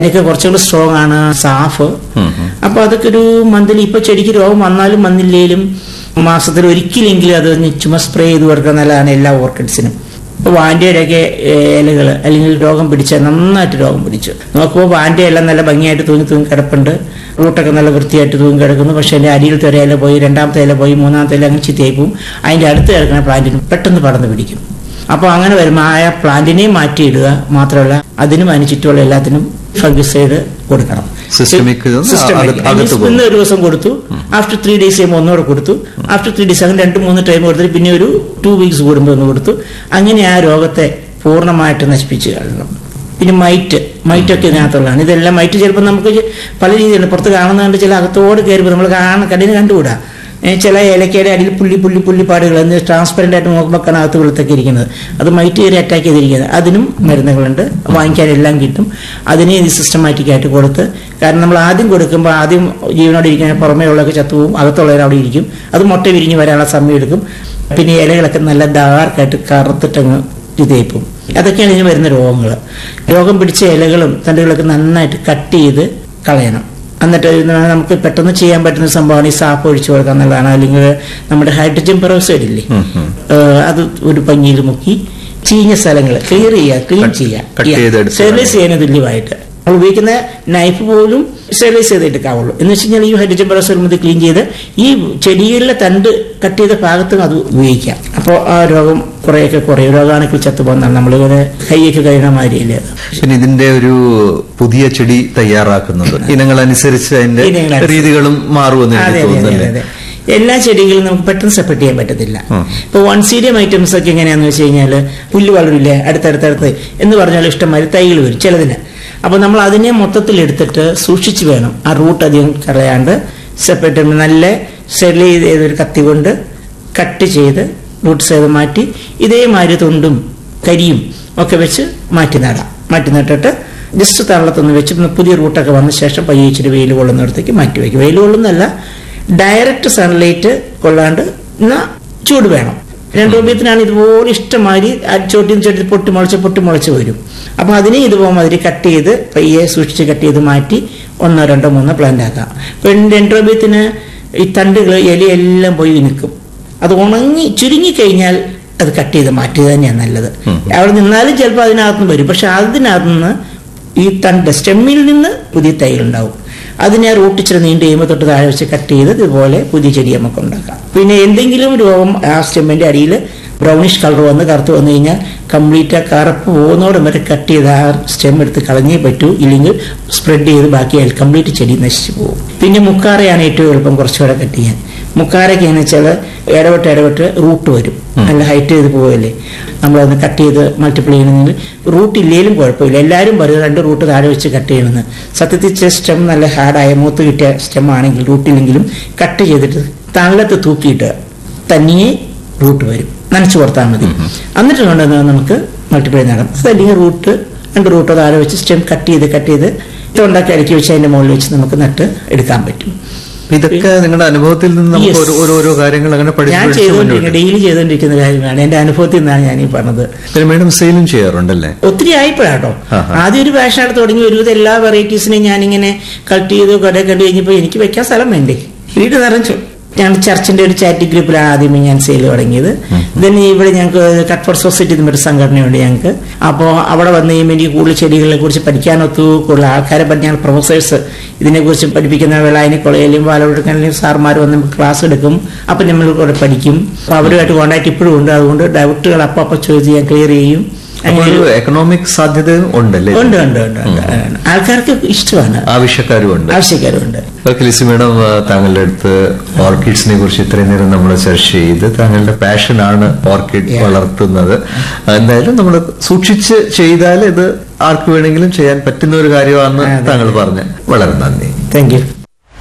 എനിക്ക് കുറച്ചുകൂടി സ്ട്രോങ് ആണ് സാഫ് അപ്പൊ അതൊക്കെ ഒരു മന്ത്ലി ഇപ്പൊ ചെടിക്ക് രോഗം വന്നാലും വന്നില്ലേലും മാസത്തിൽ ഒരിക്കലെങ്കിലും അത് ഒന്ന് ചുമ സ്പ്രേ ചെയ്ത് കൊടുക്കുക നല്ലതാണ് എല്ലാ ഓർക്കിഡ്സിനും ഇപ്പൊ വാൻഡയുടെയൊക്കെ ഇലകൾ അല്ലെങ്കിൽ രോഗം പിടിച്ച നന്നായിട്ട് രോഗം പിടിച്ചു നോക്കുമ്പോൾ വാൻഡ എല്ലാം നല്ല ഭംഗിയായിട്ട് തൂങ്ങി തൂങ്ങി കിടപ്പുണ്ട് റൂട്ടൊക്കെ നല്ല വൃത്തിയായിട്ട് തൂങ്ങി കിടക്കുന്നു പക്ഷെ അതിന്റെ അടിയിലത്തെ ഒരു ഇല പോയി രണ്ടാമത്തെ ഇല പോയി മൂന്നാമത്തെ ഇല അങ്ങ് ചീത്തയായി പോവും അതിന്റെ അടുത്ത് കിടക്കുന്ന പ്ലാന്റിന് പെട്ടെന്ന് പടർന്ന് പിടിക്കും അപ്പോൾ അങ്ങനെ വരുമ്പോൾ ആ പ്ലാന്റിനെയും മാറ്റിയിടുക മാത്രമല്ല അതിനും അതിന് ചുറ്റുമുള്ള എല്ലാത്തിനും ഫംഗിസൈഡ് കൊടുക്കണം Systemic ഇത് Systemic. അകത്ത് അകത്ത് പോകും. ഇന്ന് ഒരു ദിവസം കൊടുത്തു ആഫ്റ്റർ ത്രീ ഡേയ്സ് കഴിയുമ്പോൾ ഒന്നുകൂടെ കൊടുത്തു ആഫ്റ്റർ ത്രീ ഡേയ്സ് അങ്ങനെ രണ്ട് മൂന്ന് ടൈം കൊടുത്തിട്ട് പിന്നെ ഒരു ടു വീക്സ് കൂടുമ്പോൾ ഒന്ന് കൊടുത്തു അങ്ങനെ ആ രോഗത്തെ പൂർണ്ണമായിട്ട് നശിപ്പിച്ച് കളയണം പിന്നെ മൈറ്റ് മൈറ്റൊക്കെ ഇതിനകത്തുള്ളതാണ് ഇതെല്ലാം മൈറ്റ് ചിലപ്പോൾ നമുക്ക് പല രീതിയിലുണ്ട് പുറത്ത് കാണുന്നതുകൊണ്ട് ചില അകത്തോട് കയറുമ്പോൾ നമ്മൾ കാണുന്ന കണ്ണിന് കണ്ടുകൂടാ ഏ, ചില ഏലക്കയുടെ അടിയിൽ പുള്ളി പുള്ളി പുള്ളിപ്പാടുകൾ എന്ന് ട്രാൻസ്പെറന്റ് ആയിട്ട് നോക്കുമ്പോൾ കണകത്ത് വെളുത്തൊക്കെ ഇരിക്കുന്നത് അത് മൈറ്റ് കയറി അറ്റാക്ക് ചെയ്തിരിക്കുന്നത് അതിനും മരുന്നുകളുണ്ട് വാങ്ങിക്കാൻ എല്ലാം കിട്ടും അതിനെ ഇത് സിസ്റ്റമാറ്റിക് ആയിട്ട് കൊടുത്ത് കാരണം നമ്മൾ ആദ്യം കൊടുക്കുമ്പോൾ ആദ്യം ജീവനോടെ ഇരിക്കുന്ന പുറമേ ഉള്ളതൊക്കെ ചത്തുപോകും അകത്തുള്ളവർ അവിടെ ഇരിക്കും അത് മുട്ട വിരിഞ്ഞ് വരാനുള്ള സമയം എടുക്കും പിന്നെ ഇലകളൊക്കെ നല്ല ഡാർക്കായിട്ട് കറുത്തിട്ടങ്ങ് ഇതേപ്പും അതൊക്കെയാണ് ഇതിന് വരുന്ന രോഗങ്ങൾ രോഗം പിടിച്ച ഇലകളും തണ്ടുകളൊക്കെ നന്നായിട്ട് കട്ട് ചെയ്ത് കളയണം എന്നിട്ട് ഇത് നമുക്ക് പെട്ടെന്ന് ചെയ്യാൻ പറ്റുന്ന സംഭവമാണ് ഈ സാപ്പ് ഒഴിച്ചു കൊടുക്കുക എന്നുള്ളതാണ് അല്ലെങ്കിൽ നമ്മുടെ ഹൈഡ്രജൻ പെറോക്സൈഡ് ഇല്ലേ ഏഹ് അത് ഒരു പഞ്ഞിയിൽ മുക്കി ചീഞ്ഞ സ്ഥലങ്ങൾ ക്ലിയർ ചെയ്യുക ക്ലീൻ Cut- cut ചെയ്യുക ചെയ്തെടുക്കുക. സ്റ്റെറിലൈസ് ചെയ്യുന്ന തുല്യമായിട്ട് നമ്മൾ ഉപയോഗിക്കുന്ന നൈഫ് പോലും സ്റ്റെറിലൈസ് ചെയ്ത് എടുക്കാവുള്ളൂ എന്ന് വെച്ച് കഴിഞ്ഞാൽ ഈ ഹൈഡ്രജൻ പെറോക്സൈഡ് മതി ക്ലീൻ ചെയ്ത് ഈ ചെടികളിലെ തണ്ട് കട്ട് ചെയ്ത ഭാഗത്തും അത് ഉപയോഗിക്കാം അപ്പോൾ ആ രോഗം കുറേയൊക്കെ കുറയും രോഗാണുക്കൾ ചത്തുപോകുന്നതാണ് നമ്മളിങ്ങനെ കൈയൊക്കെ കഴിയുന്ന മാതിരിയല്ലേ അത് പിന്നെ ഇതിന്റെ ഒരു പുതിയ ചെടി തയ്യാറാക്കുന്നത് ഇനങ്ങൾ അനുസരിച്ച് അതിന്റെ ഇനങ്ങളനുസരിച്ച്. രീതികളും മാറുമെന്ന് അതെ എനിക്ക് അതെ അതെ തോന്നുന്നല്ലേ അതെ എല്ലാ ചെടികളും നമുക്ക് പെട്ടെന്ന് സെപ്പറേറ്റ് ചെയ്യാൻ പറ്റത്തില്ല ഉം. ഇപ്പൊ വൺ സീരിയം ഐറ്റംസ് ഒക്കെ എങ്ങനെയാന്ന് വെച്ച് കഴിഞ്ഞാൽ പുല്ല് വളരില്ലേ അടുത്തടുത്തടുത്ത് എന്ന് പറഞ്ഞാൽ ഇഷ്ടംമാതിരി തൈകൾ വരും ചിലതിന് അപ്പൊ നമ്മൾ അതിനെ മൊത്തത്തിൽ എടുത്തിട്ട് സൂക്ഷിച്ച് വേണം ആ റൂട്ട് അധികം കളയാണ്ട് സെപ്പറേറ്റ് നല്ല സ്റ്റെറിലൈസ് ചെയ്ത ഒരു കത്തി കൊണ്ട് കട്ട് ചെയ്ത് റൂട്ട് ചെയ്ത് മാറ്റി ഇതേമാതിരി തുണ്ടും കരിയും ഒക്കെ വെച്ച് മാറ്റി നടാം മാറ്റി നട്ടിട്ട് ജസ്റ്റ് തള്ളത്തൊന്ന് വെച്ച് പിന്നെ പുതിയ റൂട്ടൊക്കെ വന്ന ശേഷം പയ്യെ ഇച്ചിരി വെയിൽ കൊള്ളുന്നിടത്തേക്ക് മാറ്റി വയ്ക്കും വെയിൽ കൊള്ളുന്നല്ല ഡയറക്റ്റ് സൺലൈറ്റ് കൊള്ളാണ്ട് എന്നാ ചൂട് വേണം രണ്ടു രൂപത്തിനാണ് ഇതുപോലെ ഇഷ്ടമാതിരി ചോട്ടി ചോട്ടി പൊട്ടി മുളച്ച് പൊട്ടി മുളച്ച് വരും അപ്പൊ അതിനെ ഇതുപോലെ മാതിരി കട്ട് ചെയ്ത് പയ്യെ സൂക്ഷിച്ച് കട്ട് ചെയ്ത് മാറ്റി ഒന്നോ രണ്ടോ മൂന്നോ പ്ലാന്റ് ആക്കാം ഇപ്പൊ രണ്ട് രൂപത്തിന് ഈ തണ്ടുകൾ ഇലയെല്ലാം പോയി നിൽക്കും അത് ഉണങ്ങി ചുരുങ്ങി കഴിഞ്ഞാൽ അത് കട്ട് ചെയ്ത് മാറ്റുക തന്നെയാണ് നല്ലത് അവിടെ നിന്നാലും ചിലപ്പോൾ അതിനകത്തുനിന്ന് വരും പക്ഷെ അതിനകത്തുനിന്ന് ഈ തണ്ട് സ്റ്റെമ്മിൽ നിന്ന് പുതിയ തൈകൾ ഉണ്ടാവും അതിനെ റൂട്ട് ഇച്ചിരി നീണ്ടു കഴിയുമ്പോൾ തൊട്ട് താഴെ വെച്ച് കട്ട് ചെയ്ത് ഇതുപോലെ പുതിയ ചെടി നമുക്ക് ഉണ്ടാക്കാം പിന്നെ എന്തെങ്കിലും രോഗം ആ സ്റ്റെമ്മിന്റെ അടിയിൽ ബ്രൗണിഷ് കളർ വന്ന് കറുത്ത് വന്നു കഴിഞ്ഞാൽ കംപ്ലീറ്റ് ആ കറുപ്പ് പോകുന്നോടും വരെ കട്ട് ചെയ്ത് ആ സ്റ്റെം എടുത്ത് കളഞ്ഞേ പറ്റൂ ഇല്ലെങ്കിൽ സ്പ്രെഡ് ചെയ്ത് ബാക്കിയാൽ കംപ്ലീറ്റ് ചെടി നശിച്ചു പോകും പിന്നെ മുക്കാറയാണ് ഏറ്റവും എളുപ്പം കുറച്ചുകൂടെ കട്ട് ചെയ്യാൻ മുക്കാരൊക്കെ എന്ന് വെച്ചാൽ ഇടവിട്ട് ഇടവിട്ട് റൂട്ട് വരും നല്ല ഹൈറ്റ് ചെയ്ത് പോവല്ലേ നമ്മളതൊന്ന് കട്ട് ചെയ്ത് മൾട്ടിപ്ലൈ ചെയ്യണമെങ്കിൽ റൂട്ട് ഇല്ലേലും കുഴപ്പമില്ല എല്ലാവരും പറയും രണ്ട് റൂട്ട് താഴെ വെച്ച് കട്ട് ചെയ്യണമെന്ന് സത്യത്തിൽ സ്റ്റെം നല്ല ഹാർഡായ മൂത്ത് കിട്ടിയ സ്റ്റെം ആണെങ്കിൽ റൂട്ടില്ലെങ്കിലും കട്ട് ചെയ്തിട്ട് തള്ളത്ത് തൂക്കിയിട്ട് തനിയെ റൂട്ട് വരും നനച്ചു കൊടുത്താൽ മതി എന്നിട്ട് കൊണ്ടുവന്ന് നമുക്ക് മൾട്ടിപ്ലൈ നടം അതല്ലെങ്കിൽ റൂട്ട് രണ്ട് റൂട്ട് താഴെ വെച്ച് സ്റ്റെം കട്ട് ചെയ്ത് കട്ട് ചെയ്ത് തൊണ്ടൊക്കെ ഇറക്കി വെച്ച് അതിന്റെ മുകളിൽ വെച്ച് നമുക്ക് നട്ട് എടുക്കാൻ പറ്റും അപ്പൊ ഇതൊക്കെ നിങ്ങളുടെ അനുഭവത്തിൽ നിന്ന് നമുക്ക് Yes. ഓരോ- ഓരോരോ കാര്യങ്ങൾ അങ്ങനെ പഠിച്ച് ഞാൻ പഠിച്ച് ചെയ്തുകൊണ്ടിരിക്കുന്ന മുന്നോട്ട് ഡെയിലി ചെയ്തുകൊണ്ടിരിക്കുന്ന കാര്യമാണ് എന്റെ അനുഭവത്തിൽ നിന്നാണ് ഞാൻ ഈ പറഞ്ഞത് പിന്നെ മേഡം സെയിലും ചെയ്യാറുണ്ടല്ലേ ഒത്തിരി ആയിപ്പോഴാട്ടോ ആഹാ. ആദ്യം ഒരു പാഷനായിട്ട് തുടങ്ങി ഒരുവിധം എല്ലാ വെറൈറ്റീസിനെയും ഞാനിങ്ങനെ കട്ട് ചെയ്ത് കട കണ്ടു കഴിഞ്ഞപ്പോൾ എനിക്ക് വെക്കാൻ സ്ഥലം വേണ്ടേ വീട് നിറച്ചു ഞാൻ ചർച്ചിന്റെ ഒരു ചാറ്റ് ഗ്രൂപ്പിലാണ് ആദ്യമേ ഞാൻ സെയിൽ തുടങ്ങിയത് ദെൻ ഇവിടെ ഞങ്ങൾക്ക് കട്ട് ഫോർ സൊസൈറ്റി എന്നൊരു സംഘടനയുണ്ട് ഞങ്ങൾക്ക് അപ്പോൾ അവിടെ വന്ന് കഴിയുമ്പോൾ എനിക്ക് കൂടുതൽ ചെടികളെ കുറിച്ച് പഠിക്കാനൊത്തു കൂടുതൽ ആൾക്കാരെ പറ്റി ഞങ്ങൾ പ്രൊഫസേഴ്സ് ഇതിനെക്കുറിച്ച് പഠിപ്പിക്കുന്ന വേളായനി കോളേജിലും പാലക്കാടിലും സാർമാർ വന്ന് നമുക്ക് ക്ലാസ് എടുക്കും അപ്പം നമ്മൾ കൂടെ പഠിക്കും അപ്പോൾ അവരുമായിട്ട് കോൺടാക്ട് ഇപ്പോഴും ഉണ്ട് അതുകൊണ്ട് ഡൗട്ടുകൾ അപ്പം അപ്പം ചോദിച്ച് ഞാൻ ക്ലിയർ ചെയ്യും അപ്പൊ അങ്ങനെ ഒരു എക്കണോമിക് സാധ്യത ഉണ്ടല്ലേ ഉണ്ട് ഉണ്ട് ഉണ്ട് ഉണ്ട് ആൾക്കാർക്ക് ഇഷ്ടമാണ് ആവശ്യക്കാരും ഉണ്ട് ആവശ്യക്കാരുണ്ട് ഓക്കെ ലിസി മേഡം ആ, താങ്കളുടെ അടുത്ത് ഓർക്കിഡ്സിനെ കുറിച്ച് ഇത്രയും നേരം നമ്മൾ ചർച്ച ചെയ്ത് താങ്കളുടെ പാഷനാണ് ഓർക്കിഡ് Yeah. വളർത്തുന്നത് എന്തായാലും നമ്മൾ സൂക്ഷിച്ച് ചെയ്താൽ ഇത് ആർക്ക് വേണമെങ്കിലും ചെയ്യാൻ പറ്റുന്ന ഒരു കാര്യമാണെന്ന് അതെ. താങ്കൾ പറഞ്ഞു വളരെ നന്ദി താങ്ക് യു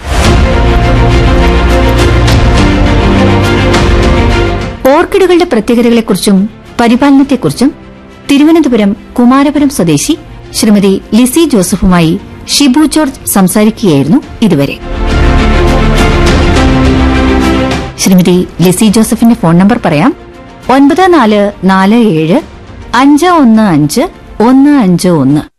ഓർക്കിഡുകളുടെ പ്രത്യേകതകളെക്കുറിച്ചും പരിപാലനത്തെക്കുറിച്ചും തിരുവനന്തപുരം കുമാരപുരം സ്വദേശി ശ്രീമതി ലിസി ജോസഫുമായി ഷിബു ജോർജ് സംസാരിക്കുകയായിരുന്നു ഇതുവരെ ശ്രീമതി ലിസി ജോസഫിന്റെ ഫോൺ നമ്പർ പറയാം ഒൻപത് നാല് നാല് ഏഴ് അഞ്ച് ഒന്ന് അഞ്ച് ഒന്ന് അഞ്ച് ഒന്ന്